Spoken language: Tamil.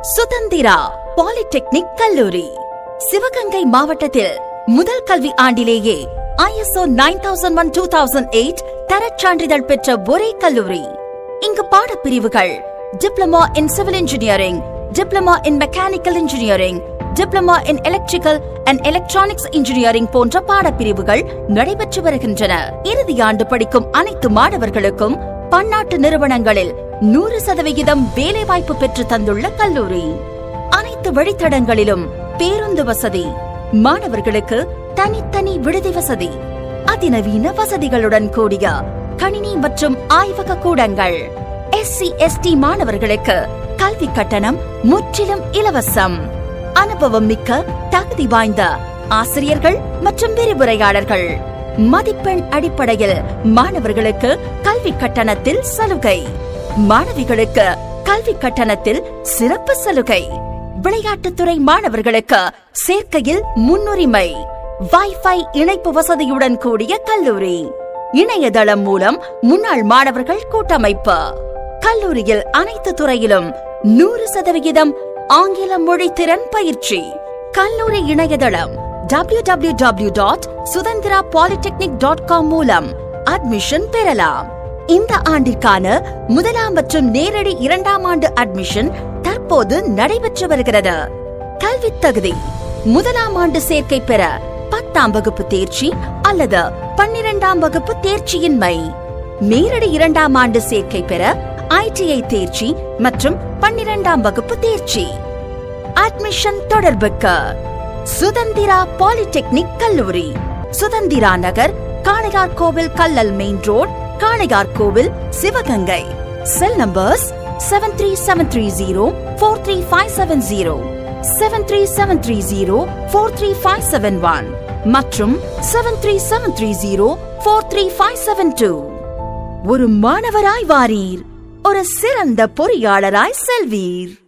சுதந்திரா பாலிடெக்னிக் கல்லூரி சிவகங்கை மாவட்டத்தில் முதல் கல்வி ஆண்டிலேயே ISO nine thousand one two thousand eight தரச்சான்றிதழ் பெற்ற ஒரே கல்லூரி இங்கு பாடப்பிரிவுகள் diploma in civil engineering diploma in mechanical engineering diploma in electrical and electronics engineering போன்ற பாடப்பிரிவுகள் நடைபெற்று வருகின்றன இறுதி ஆண்டு படிக்கும் அனைத்து மாணவர்களுக்கும் பன்னாட்டு நிறுவனங்களில் நூறு சதவிகிதம் வேலைவாய்ப்பு பெற்று தந்துள்ள கல்லூரி அனைத்து வழித்தடங்களிலும் பேருந்து வசதி மாணவர்களுக்கு தனித்தனி விடுதி வசதி அதிநவீன வசதிகளுடன் கூடிய கணினி மற்றும் ஆய்வக கூடங்கள் எஸ்சி எஸ்டி மாணவர்களுக்கு கல்வி கட்டணம் முற்றிலும் இலவசம் அனுபவம் மிக்க தகுதி வாய்ந்த ஆசிரியர்கள் மற்றும் விரிவுரையாளர்கள் மதிப்பெண் அடிப்படையில் மாணவர்களுக்கு கல்வி கட்டணத்தில் சலுகை மாணவிகளுக்கு கல்வி கட்டணத்தில் சிறப்பு சலுகை விளையாட்டுத்துறை மாணவர்களுக்கு சேர்க்கையில் முன்னுரிமை வைஃபை இணைப்பு வசதியுடன் கூடிய கல்லூரி இணையதளம் மூலம் முன்னாள் மாணவர்கள் கூட்டமைப்பு கல்லூரியில் அனைத்து துறையிலும் நூறு சதவிகிதம் ஆங்கில மொழி திறன் பயிற்சி கல்லூரி இணையதளம் W W W dot Sudhandhira polytechnic dot com மூலம் அட்மிஷன் பெறலாம் இந்த ஆண்டிற்கான முதலாம் மற்றும் நேரடி இரண்டாம் ஆண்டு அட்மிஷன் தற்போது நடைபெற்று வருகிறது கல்வி தகுதி முதலாம் ஆண்டு சேர்க்கை பெற பத்தாம் வகுப்பு தேர்ச்சி அல்லது பன்னிரெண்டாம் வகுப்பு தேர்ச்சியின்மை நேரடி இரண்டாம் ஆண்டு சேர்க்கை பெற ஐடிஐ தேர்ச்சி மற்றும் பன்னிரெண்டாம் வகுப்பு தேர்ச்சி அட்மிஷன் தொடர்புக்கு சுதந்திரா பாலிடெக்னிக் கல்லூரி சுதந்திரா நகர் காளையார் கோவில் Kallal main road Kalaiyar Kovil Sivaganga cell numbers seven three seven three zero four three five seven zero seven three seven three zero four three five seven one மற்றும் seven three seven three zero four three five seven two ஒரு மாணவராய் வாரீர் ஒரு சிறந்த பொறியாளராய் செல்வீர்